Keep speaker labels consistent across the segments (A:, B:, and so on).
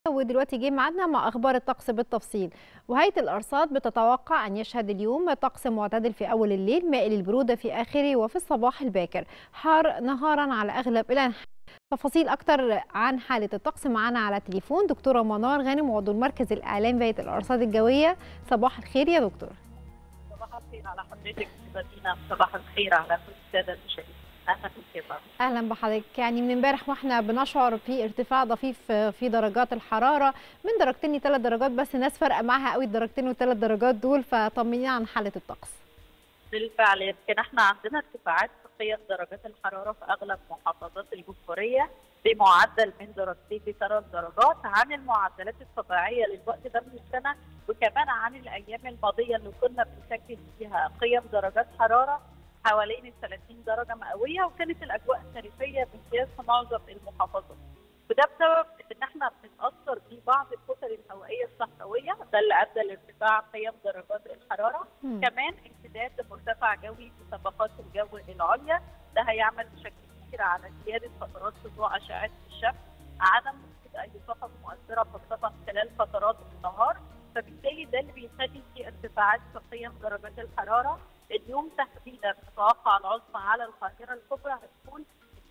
A: ودلوقتي جه ميعادنا مع اخبار الطقس بالتفصيل وهيئه الارصاد بتتوقع ان يشهد اليوم طقس معتدل في اول الليل مائل البروده في اخره وفي الصباح الباكر حار نهارا على اغلب الانحاء تفاصيل اكتر عن حاله الطقس معانا على التليفون دكتوره منار غانم عضو المركز الاعلامي بهيئه الارصاد الجويه صباح الخير يا دكتور
B: صباح الخير على حضرتك مدينه صباح الخير على كل الساده المشاهدين اهلا بك
A: اهلا بحضرتك يعني من امبارح واحنا بنشعر في ارتفاع ضفيف في درجات الحراره من درجتين لثلاث درجات بس الناس فارقه معاها قوي الدرجتين والثلاث درجات دول فطمنينا عن حاله الطقس
B: بالفعل يمكن احنا عندنا ارتفاعات في قيم درجات الحراره في اغلب محافظات الجمهوريه بمعدل من درجتين لثلاث درجات عن المعدلات الطبيعيه للوقت ده من السنه وكمان عن الايام الماضيه اللي كنا بنسجل فيها قيم درجات حراره حوالين ال 30 درجه مئويه وكانت الاجواء خريفيه بامتياز في معظم المحافظات. وده بسبب ان احنا بنتاثر ببعض الكتل الهوائيه الصحراويه ده اللي ادى لارتفاع قيم درجات الحراره،
A: مم.
B: كمان امتداد لمرتفع جوي في طبقات الجو العليا ده هيعمل بشكل كبير على زياده فترات سطوع اشعه الشمس، عدم وجود اي طاقه مؤثره خاصه خلال فترات النهار، فبالتالي ده اللي بيخلي في ارتفاعات في قيم درجات الحراره اليوم تحديدا نتوقع العظمى على القاهره الكبرى هتكون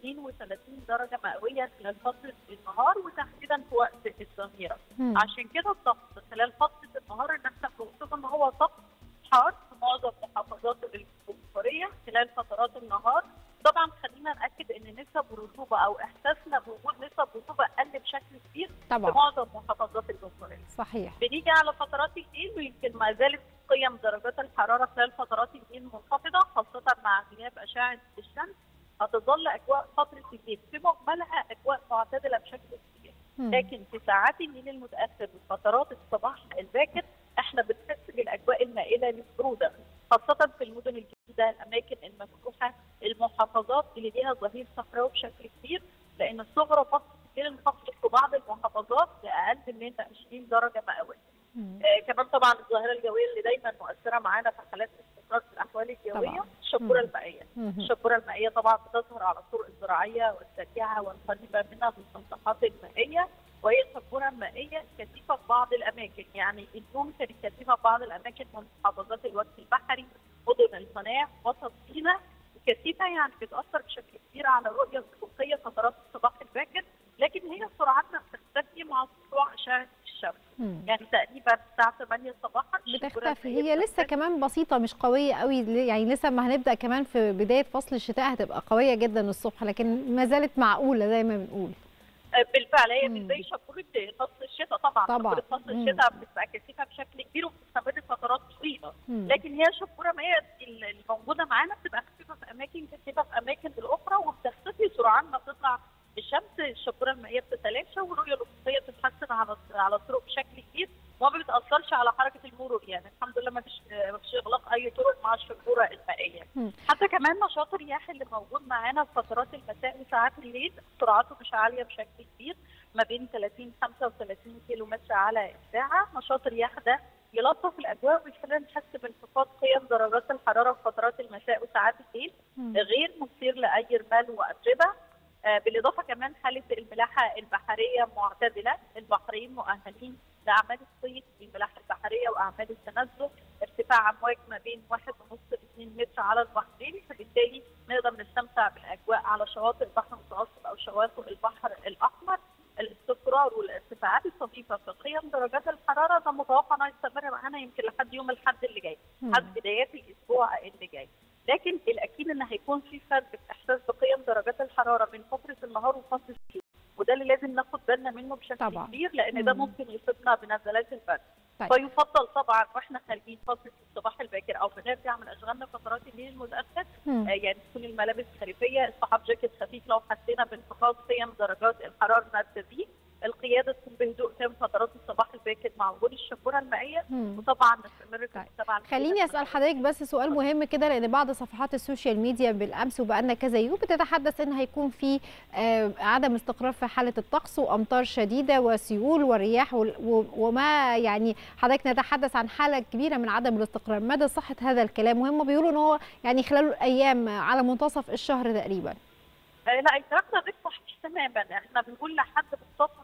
B: 32 درجه مئويه خلال فتره النهار وتحديدا في وقت الظهيره.
A: مم.
B: عشان كده الطقس خلال فتره النهار ان احنا بنوصف ان هو طقس حار في معظم محافظات الجمهوريه خلال فترات النهار. طبعا خلينا ناكد ان نسب الرطوبه او احساسنا بوجود نسب رطوبه قل بشكل كبير في
A: طبعا
B: معظم محافظات الجمهوريه.
A: صحيح
B: بنيجي على فترات الليل ويمكن ما زالت قيم درجات الحراره خلال فترات الليل منخفضه خاصه مع غياب اشعه الشمس هتظل اجواء فتره الليل في مجملها اجواء معتدله بشكل كبير
A: مم.
B: لكن في ساعات الليل المتاخر وفترات الصباح الباكر احنا بنحس بالاجواء المائله للبروده خاصه في المدن الجديده الاماكن المفتوحه المحافظات اللي ليها ظهير صحراوي بشكل كبير لان الصغرى فتره الليل انخفضت في بعض المحافظات لاقل من 20 درجه مئويه
A: مم.
B: آه، كمان طبعا الظاهره الجويه اللي دايما مؤثره معانا في حالات استقرار في الاحوال الجويه
A: طبعاً.
B: الشبوره
A: مم.
B: المائيه
A: مم.
B: الشبوره المائيه طبعا بتظهر على الطرق الزراعيه والسريعه والقريبه منها بالمسطحات المائيه وهي الشبوره المائيه كثيفه في بعض الاماكن يعني اليوم كانت كثيفه في بعض الاماكن من محافظات الوجه البحري مدن القناه وسط سيناء كثيفه يعني بتاثر بشكل كبير على الرؤيه الافقيه فترات الصباح الباكر لكن هي سرعتها بتختفي مع سطوع اشعه الشمس
A: مم.
B: يعني تقريبا الساعه 8 صباحا الشبورة
A: بتختفي
B: المائية
A: هي لسه
B: بتختفي.
A: كمان بسيطه مش قويه قوي يعني لسه ما هنبدا كمان في بدايه فصل الشتاء هتبقى قويه جدا الصبح لكن ما زالت معقوله زي ما بنقول
B: آه، بالفعل هي مش
A: مم.
B: زي شبوره فصل الشتاء طبعا
A: طبعاً.
B: شبوره فصل
A: مم.
B: الشتاء بتبقى كثيفه بشكل كبير وبتستمر فترات طويله
A: مم.
B: لكن هي شبوره ما هي اللي موجوده معانا بتبقى خفيفه في اماكن كثيفه في اماكن الاخرى وبتختفي سرعان ما تطلع الشمس الشبوره المائيه بتتلاشى والرؤيه الافقيه بتتحسن على على الطرق بشكل كبير وما بتاثرش على حركه المرور يعني الحمد لله ما فيش ما فيش اغلاق اي طرق مع الشبوره المائيه
A: مم.
B: حتى كمان نشاط الرياح اللي موجود معانا في فترات المساء وساعات الليل سرعته مش عاليه بشكل كبير ما بين 30 35 كيلو متر على الساعه نشاط الرياح ده يلطف الاجواء ويخلينا نحس بانخفاض قيم درجات الحراره في فترات المساء وساعات الليل
A: مم.
B: غير مثير لاي رمال واتربه آه، بالاضافه كمان حاله الملاحه البحريه معتدله البحرين مؤهلين لاعمال الصيد في الملاحه البحريه واعمال التنزل ارتفاع امواج ما بين 1.5 ل 2 متر على البحرين فبالتالي نقدر نستمتع بالاجواء على شواطئ البحر المتوسط او شواطئ البحر الاحمر الاستقرار والارتفاعات الطفيفه في قيم درجات الحراره ده متوقع انه يستمر معانا يمكن لحد يوم الاحد اللي جاي
A: مم.
B: لحد بدايات الاسبوع اللي جاي لكن الاكيد ان هيكون في فرق في احساس بقيم درجات الحراره بين فتره النهار وفتره الليل وده اللي لازم ناخد بالنا منه بشكل
A: طبعاً.
B: كبير لان ده
A: مم.
B: ممكن يصيبنا بنزلات البرد
A: طيب.
B: فيفضل طبعا واحنا خارجين فتره الصباح الباكر او بنرجع من اشغالنا فترات الليل المتاخر
A: مم.
B: آه، يعني تكون الملابس خريفيه اصطحاب جاكيت خفيف لو حسينا بانخفاض قيم درجات الحراره نبتدي القياده تكون بهدوء تام فترات الصباح الباكر مع وجود الشبوره المائيه
A: مم.
B: وطبعا نستمر في
A: طيب.
B: المتابعه
A: خليني اسال حضرتك بس سؤال مهم كده لان بعض صفحات السوشيال ميديا بالامس وبقالنا كذا يوم بتتحدث ان هيكون في آه، عدم استقرار في حاله الطقس وامطار شديده وسيول ورياح وال- و- وما يعني حضرتك نتحدث عن حاله كبيره من عدم الاستقرار مدى صحه هذا الكلام وهم بيقولوا ان هو يعني خلال الايام على منتصف الشهر تقريبا
B: آه، لا الكلام ده غير صحيح تماما احنا بنقول لحد منتصف الاسبوع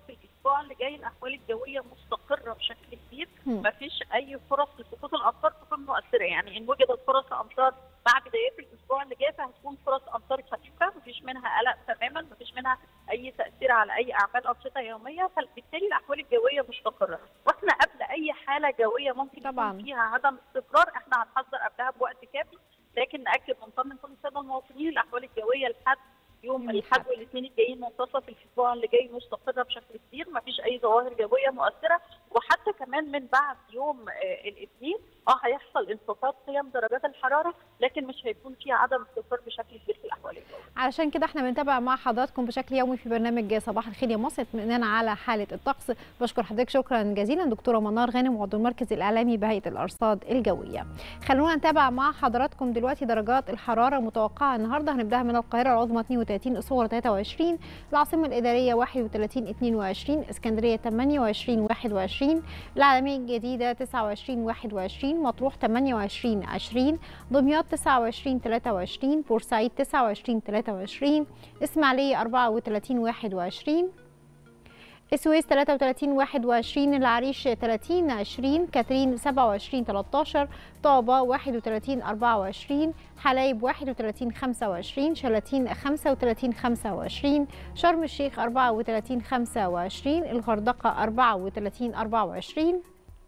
B: الاسبوع اللي جاي الاحوال الجويه مستقره بشكل كبير
A: مم.
B: مفيش اي فرص لسقوط الامطار تكون مؤثره يعني ان وجدت فرص امطار مع بدايات الاسبوع اللي جاي فهتكون فرص امطار خفيفه مفيش منها قلق تماما مفيش منها اي تاثير على اي اعمال انشطه يوميه فبالتالي الاحوال الجويه مستقره واحنا قبل اي حاله جويه ممكن
A: طبعاً.
B: يكون فيها عدم استقرار احنا هنحذر قبلها بوقت كافي لكن ناكد ونطمن كل الساده المواطنين الاحوال الجويه لحد يوم
A: يوم
B: الاحد
A: الأحد.
B: والاثنين الجايين منتصف الاسبوع اللي جاي مستقره بشكل كبير مفيش اي ظواهر جويه مؤثره وحتى كمان من بعد يوم آه الاثنين اه هيحصل انخفاض قيم درجات الحراره لكن مش هيكون في عدم استقرار بشكل كبير في الاحوال الجويه
A: علشان كده احنا بنتابع مع حضراتكم بشكل يومي في برنامج صباح الخير يا مصر اطمئنان على حاله الطقس بشكر حضرتك شكرا جزيلا دكتوره منار غانم عضو المركز الاعلامي بهيئه الارصاد الجويه خلونا نتابع مع حضراتكم دلوقتي درجات الحراره المتوقعه النهارده هنبداها من القاهره العظمى 32 الصغرى 23 العاصمه الاداريه 31 22 اسكندريه 28 21 العالميه الجديده 29 21 مطروح 28 20 دمياط 29 23 بورسعيد 29 23 اسماعيليه 34 21 السويس 33 21 العريش 30 20 كاترين 27 13 طابة 31 24 حلايب 31 25 شلاتين 35 25 شرم الشيخ 34 25 الغردقة 34 24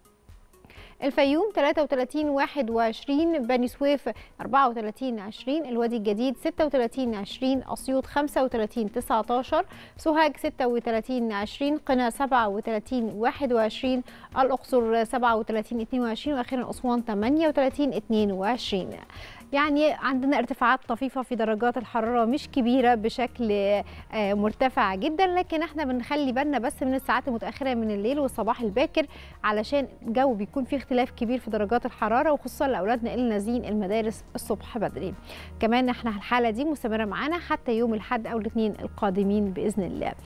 A: الفيوم 33 21 بني سويف 34 20 الوادي الجديد 36 20 اسيوط 35 19 سوهاج 36 20 قنا 37 21 الاقصر 37 22 واخيرا اسوان 38 22 يعني عندنا ارتفاعات طفيفة في درجات الحرارة مش كبيرة بشكل آه، مرتفع جدا لكن احنا بنخلي بالنا بس من الساعات المتأخرة من الليل والصباح الباكر علشان الجو بيكون فيه اختلاف كبير في درجات الحرارة وخصوصا لأولادنا اللي نازلين المدارس الصبح بدري كمان احنا الحالة دي مستمرة معانا حتى يوم الأحد أو الاثنين القادمين بإذن الله